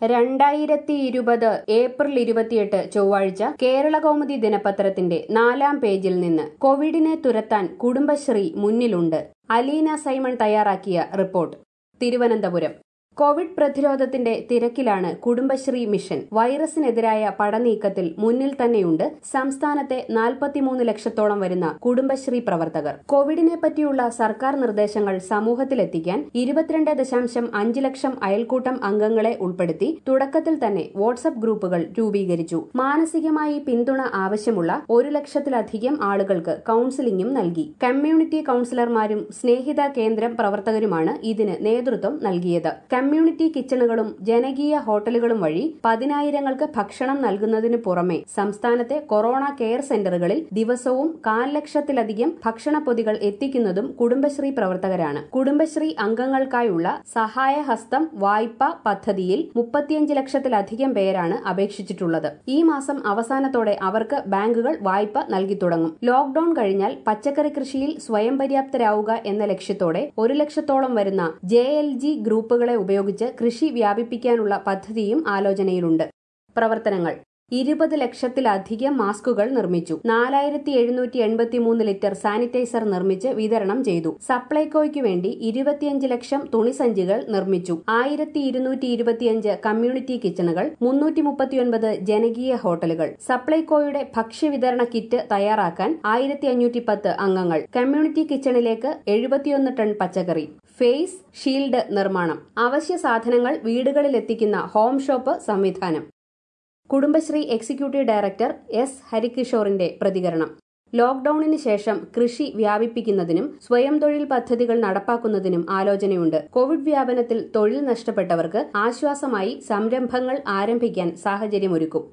രണ്ടായിരത്തി ഇരുപത് ഏപ്രിൽ ഇരുപത്തിയെട്ട് ചൊവ്വാഴ്ച കേരള കൗമുദി ദിനപത്രത്തിന്റെ നാലാം പേജിൽ നിന്ന് കോവിഡിനെ തുരത്താൻ കുടുംബശ്രീ മുന്നിലുണ്ട് അലീന സൈമൺ തയ്യാറാക്കിയ റിപ്പോർട്ട് തിരുവനന്തപുരം കോവിഡ് പ്രതിരോധത്തിന്റെ തിരക്കിലാണ് കുടുംബശ്രീ മിഷൻ വൈറസിനെതിരായ പടനീക്കത്തിൽ മുന്നിൽ തന്നെയുണ്ട് സംസ്ഥാനത്തെ നാൽപ്പത്തിമൂന്ന് ലക്ഷത്തോളം വരുന്ന കുടുംബശ്രീ പ്രവർത്തകർ കോവിഡിനെ പറ്റിയുള്ള സർക്കാർ നിർദ്ദേശങ്ങൾ സമൂഹത്തിലെത്തിക്കാൻ ഇരുപത്തിരണ്ട് ദശാംശം അഞ്ച് ലക്ഷം അയൽക്കൂട്ടം അംഗങ്ങളെ ഉൾപ്പെടുത്തി തുടക്കത്തിൽ തന്നെ വാട്സ്ആപ്പ് ഗ്രൂപ്പുകൾ രൂപീകരിച്ചു മാനസികമായി പിന്തുണ ആവശ്യമുള്ള ഒരു ലക്ഷത്തിലധികം ആളുകൾക്ക് കൌൺസിലിംഗും നൽകി കമ്മ്യൂണിറ്റി കൌൺസിലർമാരും സ്നേഹിത കേന്ദ്രം പ്രവർത്തകരുമാണ് ഇതിന് നേതൃത്വം നൽകിയത് കമ്മ്യൂണിറ്റി കിച്ചണുകളും ജനകീയ ഹോട്ടലുകളും വഴി പതിനായിരങ്ങൾക്ക് ഭക്ഷണം നൽകുന്നതിനു പുറമെ സംസ്ഥാനത്തെ കൊറോണ കെയർ സെന്ററുകളിൽ ദിവസവും കാൽ ലക്ഷത്തിലധികം ഭക്ഷണപ്പൊതികൾ എത്തിക്കുന്നതും കുടുംബശ്രീ പ്രവർത്തകരാണ് കുടുംബശ്രീ അംഗങ്ങൾക്കായുള്ള സഹായഹസ്തം വായ്പ പദ്ധതിയിൽ മുപ്പത്തിയഞ്ച് ലക്ഷത്തിലധികം പേരാണ് അപേക്ഷിച്ചിട്ടുള്ളത് ഈ മാസം അവസാനത്തോടെ അവർക്ക് ബാങ്കുകൾ വായ്പ നൽകി തുടങ്ങും ലോക്ഡൌൺ കഴിഞ്ഞാൽ പച്ചക്കറി കൃഷിയിൽ സ്വയം പര്യാപ്തരാവുക എന്ന ലക്ഷ്യത്തോടെ ഒരു ലക്ഷത്തോളം വരുന്ന ജെ എൽ ജി ഗ്രൂപ്പുകളെ ഉപയോഗിച്ച് കൃഷി വ്യാപിപ്പിക്കാനുള്ള പദ്ധതിയും ആലോചനയിലുണ്ട് പ്രവർത്തനങ്ങൾ ഇരുപത് ലക്ഷത്തിലധികം മാസ്കുകൾ നിർമ്മിച്ചു നാലായിരത്തി എഴുന്നൂറ്റി എൺപത്തിമൂന്ന് ലിറ്റർ സാനിറ്റൈസർ നിർമ്മിച്ച് വിതരണം ചെയ്തു സപ്ലൈകോയ്ക്ക് വേണ്ടി ഇരുപത്തിയഞ്ച് ലക്ഷം തുണിസഞ്ചികൾ നിർമ്മിച്ചു ആയിരത്തി ഇരുന്നൂറ്റി ഇരുപത്തിയഞ്ച് കമ്മ്യൂണിറ്റി കിച്ചണുകൾ മുന്നൂറ്റി മുപ്പത്തിയൊൻപത് ജനകീയ ഹോട്ടലുകൾ സപ്ലൈകോയുടെ ഭക്ഷ്യവിതരണ കിറ്റ് തയ്യാറാക്കാൻ ആയിരത്തി അഞ്ഞൂറ്റി പത്ത് അംഗങ്ങൾ കമ്മ്യൂണിറ്റി കിച്ചണിലേക്ക് എഴുപത്തിയൊന്ന് ടൺ പച്ചക്കറി ഫേസ് ഷീൽഡ് നിർമ്മാണം അവശ്യ സാധനങ്ങൾ വീടുകളിലെത്തിക്കുന്ന ഹോം ഷോപ്പ് സംവിധാനം കുടുംബശ്രീ എക്സിക്യൂട്ടീവ് ഡയറക്ടർ എസ് ഹരികിഷോറിന്റെ പ്രതികരണം ലോക്ഡൌണിന് ശേഷം കൃഷി വ്യാപിപ്പിക്കുന്നതിനും സ്വയം തൊഴിൽ പദ്ധതികൾ നടപ്പാക്കുന്നതിനും ആലോചനയുണ്ട് കോവിഡ് വ്യാപനത്തിൽ തൊഴിൽ നഷ്ടപ്പെട്ടവർക്ക് ആശ്വാസമായി സംരംഭങ്ങൾ ആരംഭിക്കാൻ സാഹചര്യമൊരുക്കും